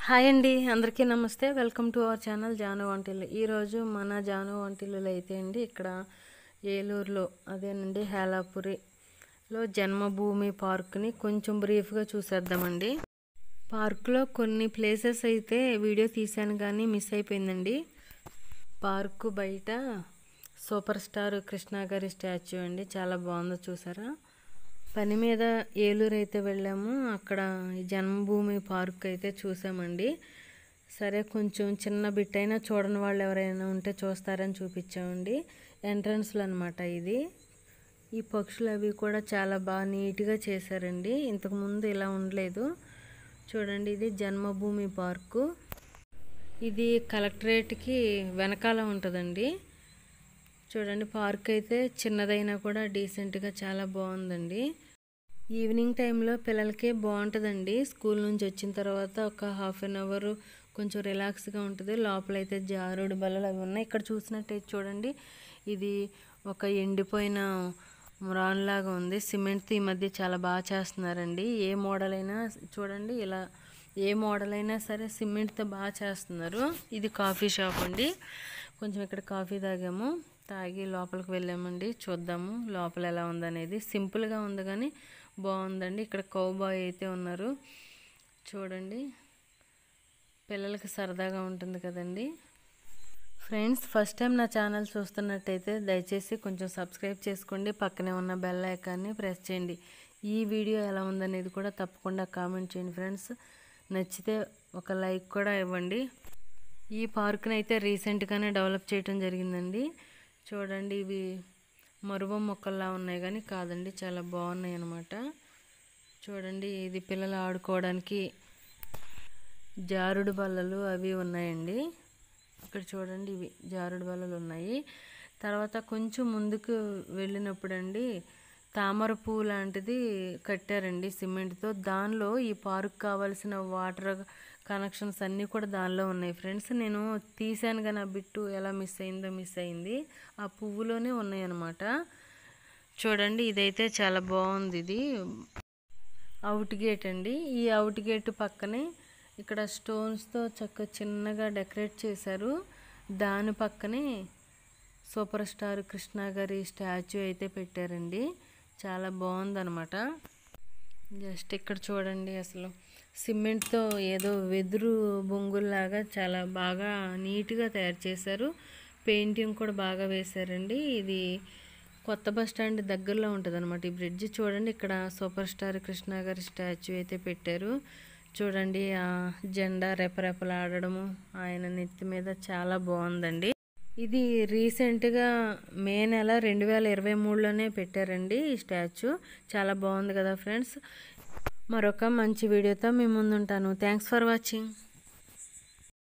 hi అండి అందరికీ నమస్తే welcome to our channel Janu వంటిల్లు ఈరోజు మన జాను వంటిల్లులో అయితే అండి ఇక్కడ ఏలూరులో అదేనండి హేలాపురిలో జన్మభూమి పార్క్ని కొంచెం బ్రీఫ్గా చూసేద్దామండి పార్క్లో కొన్ని ప్లేసెస్ అయితే వీడియో తీశాను కానీ మిస్ అయిపోయిందండి పార్కు బయట సూపర్ స్టార్ కృష్ణ గారి స్టాచ్యూ అండి చాలా బాగుందో చూసారా పని మీద ఏలూరు అయితే వెళ్ళాము అక్కడ ఈ జన్మభూమి పార్క్ అయితే చూసామండి సరే కొంచెం చిన్న బిట్ అయినా చూడని వాళ్ళు ఎవరైనా ఉంటే చూస్తారని చూపించామండి ఎంట్రన్స్లో అనమాట ఇది ఈ పక్షులు అవి కూడా చాలా బాగా నీట్గా చేశారండి ఇంతకుముందు ఇలా ఉండలేదు చూడండి ఇది జన్మభూమి పార్కు ఇది కలెక్టరేట్కి వెనకాల ఉంటుందండి చూడండి పార్క్ అయితే చిన్నదైనా కూడా డీసెంట్గా చాలా బాగుందండి ఈవినింగ్ టైంలో పిల్లలకి బాగుంటుందండి స్కూల్ నుంచి వచ్చిన తర్వాత ఒక హాఫ్ అన్ అవర్ కొంచెం రిలాక్స్గా ఉంటుంది లోపలైతే జారుడు బల్లలు అవి ఉన్నాయి ఇక్కడ చూసినట్టయితే చూడండి ఇది ఒక ఎండిపోయిన రాన్లాగా ఉంది సిమెంట్తో ఈ మధ్య చాలా బాగా చేస్తున్నారండి ఏ మోడల్ అయినా చూడండి ఇలా ఏ మోడల్ అయినా సరే సిమెంట్తో బాగా చేస్తున్నారు ఇది కాఫీ షాప్ అండి కొంచెం ఇక్కడ కాఫీ తాగాము తాగి లోపలికి వెళ్ళామండి చూద్దాము లోపల ఎలా ఉందనేది సింపుల్గా ఉంది కానీ బాగుందండి ఇక్కడ కౌబాయ్ అయితే ఉన్నారు చూడండి పిల్లలకి సరదాగా ఉంటుంది కదండి ఫ్రెండ్స్ ఫస్ట్ టైం నా ఛానల్ చూస్తున్నట్టయితే దయచేసి కొంచెం సబ్స్క్రైబ్ చేసుకోండి పక్కనే ఉన్న బెల్ ఐకాన్ని ప్రెస్ చేయండి ఈ వీడియో ఎలా ఉందనేది కూడా తప్పకుండా కామెంట్ చేయండి ఫ్రెండ్స్ నచ్చితే ఒక లైక్ కూడా ఇవ్వండి ఈ పార్క్ని అయితే రీసెంట్గానే డెవలప్ చేయడం జరిగిందండి చూడండి ఇవి మరువ మొక్కల్లా ఉన్నాయి కానీ కాదండి చాలా బాగున్నాయి అన్నమాట చూడండి ఇది పిల్లలు ఆడుకోవడానికి జారుడు బల్లలు అవి ఉన్నాయండి ఇక్కడ చూడండి ఇవి జారుడు బల్లలు ఉన్నాయి తర్వాత కొంచెం ముందుకు వెళ్ళినప్పుడు అండి తామర పువ్వు లాంటిది కట్టారండి సిమెంట్తో దానిలో ఈ పార్క్ కావాల్సిన వాటర్ కనెక్షన్స్ అన్నీ కూడా దానిలో ఉన్నాయి ఫ్రెండ్స్ నేను తీసాను కానీ ఆ బిట్టు ఎలా మిస్ అయిందో మిస్ అయింది ఆ పువ్వులోనే ఉన్నాయి అన్నమాట చూడండి ఇదైతే చాలా బాగుంది ఇది అవుట్ గేట్ అండి ఈ అవుట్ గేట్ పక్కనే ఇక్కడ స్టోన్స్తో చక్క చిన్నగా డెకరేట్ చేశారు దాని పక్కనే సూపర్ స్టార్ కృష్ణ గారి స్టాచ్యూ అయితే పెట్టారండి చాలా బాగుందనమాట జస్ట్ ఇక్కడ చూడండి అసలు సిమెంట్తో ఏదో వెదురు బొంగుల్లాగా చాలా బాగా నీట్గా తయారు చేశారు పెయింటింగ్ కూడా బాగా వేశారండి ఇది కొత్త బస్ స్టాండ్ దగ్గరలో ఉంటుంది అనమాట ఈ బ్రిడ్జ్ చూడండి ఇక్కడ సూపర్ స్టార్ కృష్ణ గారి స్టాచ్యూ అయితే పెట్టారు చూడండి ఆ జెండా రెపరెపలాడడము ఆయన నెత్తి మీద చాలా బాగుందండి ఇది రీసెంట్గా మే నెల రెండు వేల ఇరవై మూడులోనే పెట్టారండి ఈ స్టాచ్యూ చాలా బాగుంది కదా ఫ్రెండ్స్ మరొక మంచి వీడియోతో మీ ముందుంటాను థ్యాంక్స్ ఫర్ వాచింగ్